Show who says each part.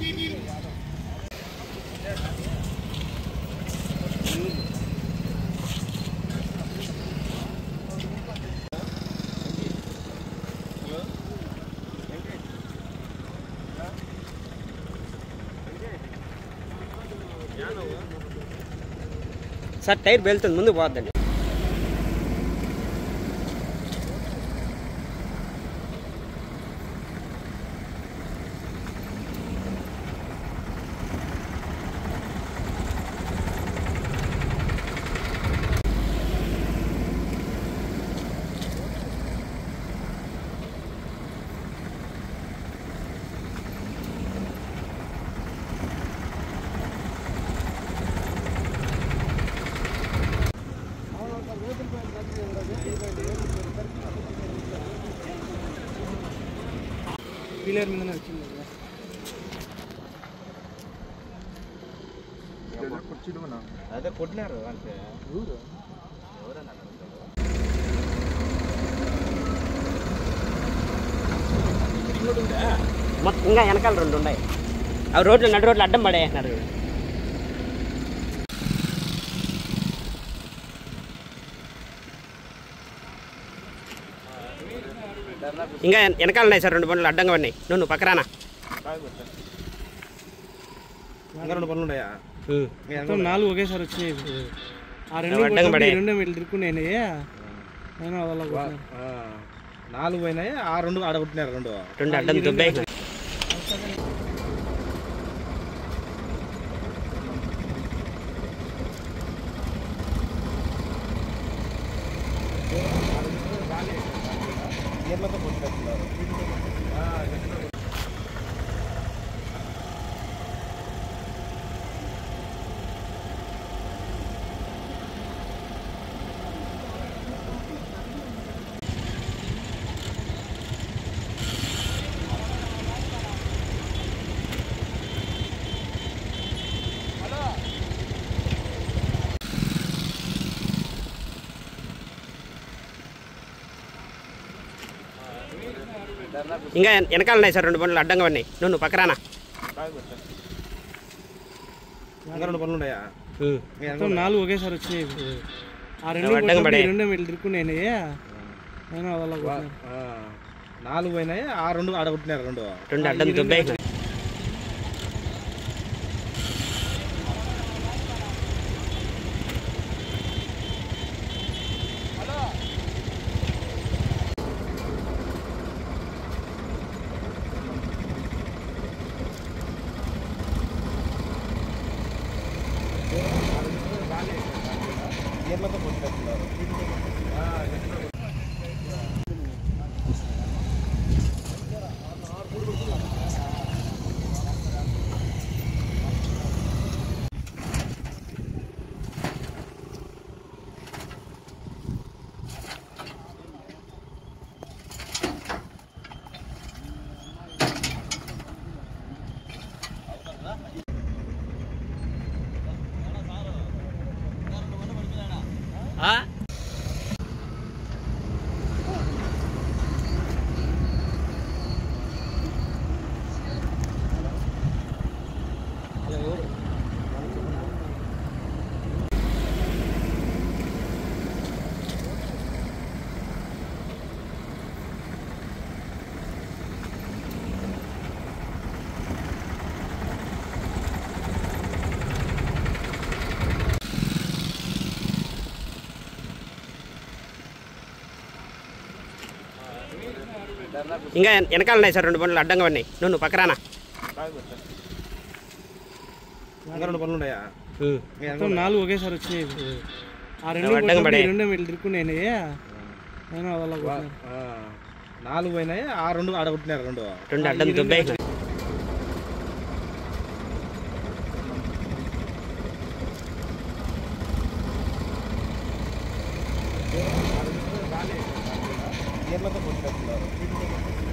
Speaker 1: Sir tyre వెళ్తుంది ముందు పోద్దండి
Speaker 2: wheeler మీదనే వచ్చింది
Speaker 3: అదే కొట్టినారు అంటే
Speaker 1: మొత్తం ఇంకా వెనకాల రెండు ఉన్నాయి అవి రోడ్లు నడు రోడ్లు అడ్డం పడేస్తున్నారు ఇంకా వెన- వెనకాల ఉన్నాయి సార్ రెండు బండ్లు అడ్డంగా ఉన్నాయి నువ్వు నువ్వు పక్కరానా
Speaker 3: ఇంకా రెండు పనులు ఉన్నాయా
Speaker 1: ఉమ్.
Speaker 2: మొత్తం నాలుగు ఒకేసారి వచ్చినాయి ఆ రెండు
Speaker 1: అడ్డంగా
Speaker 2: కొట్టినప్పుడు
Speaker 1: పడే.
Speaker 2: ఈ రెండు వీళ్ళు తిరుక్కున్నాయి అయినా వాళ్ళ కొట్టినారు.
Speaker 3: ఆ, నాలుగు పోయినాయి ఆ రెండు ఆడ కొట్టినారు రెండు
Speaker 1: రెండు అడ్డం దుబ్బాయి
Speaker 3: గేర్లతో కొట్టినట్టున్నారు
Speaker 1: ఇంకా వెన- వెనకాల ఉన్నాయి సార్ రెండు బండ్లు అడ్డంగా ఉన్నాయి నువ్వు నువ్వు పక్కరానా
Speaker 3: ఇంకా రెండు పనులు ఉన్నాయా
Speaker 1: ఉమ్.
Speaker 2: మొత్తం నాలుగు ఒకేసారి వచ్చినాయి ఆ రెండు
Speaker 1: అడ్డంగా
Speaker 2: కొట్టినప్పుడు
Speaker 1: పడే.
Speaker 2: ఈ రెండు వీళ్ళు తిరుక్కున్నాయి అయినా వాళ్ళ కొట్టినారు.
Speaker 3: ఆ, నాలుగు పోయినాయి ఆ రెండు ఆడ కొట్టినారు రెండు
Speaker 1: రెండు అడ్డం దుబ్బాయి
Speaker 3: గేర్లతో కొట్టినట్టున్నారు
Speaker 1: ఇంకా వెన- వెనకాల ఉన్నాయి సార్ రెండు బండ్లు అడ్డంగా ఉన్నాయి నువ్వు నువ్వు పక్కరానా
Speaker 3: ఇంకా రెండు పనులు ఉన్నాయా
Speaker 1: ఉమ్.
Speaker 2: మొత్తం నాలుగు ఒకేసారి వచ్చినాయి ఆ రెండు
Speaker 1: అడ్డంగా
Speaker 2: కొట్టినప్పుడు
Speaker 1: పడే.
Speaker 2: ఈ రెండు వీళ్ళు తిరుక్కున్నాయి అయినా వాళ్ళ కొట్టినారు.
Speaker 3: ఆ, నాలుగు పోయినాయి ఆ రెండు ఆడ కొట్టినారు రెండు
Speaker 1: రెండు అడ్డం దుబ్బాయి
Speaker 3: గేర్లతో కొట్టినట్టున్నారు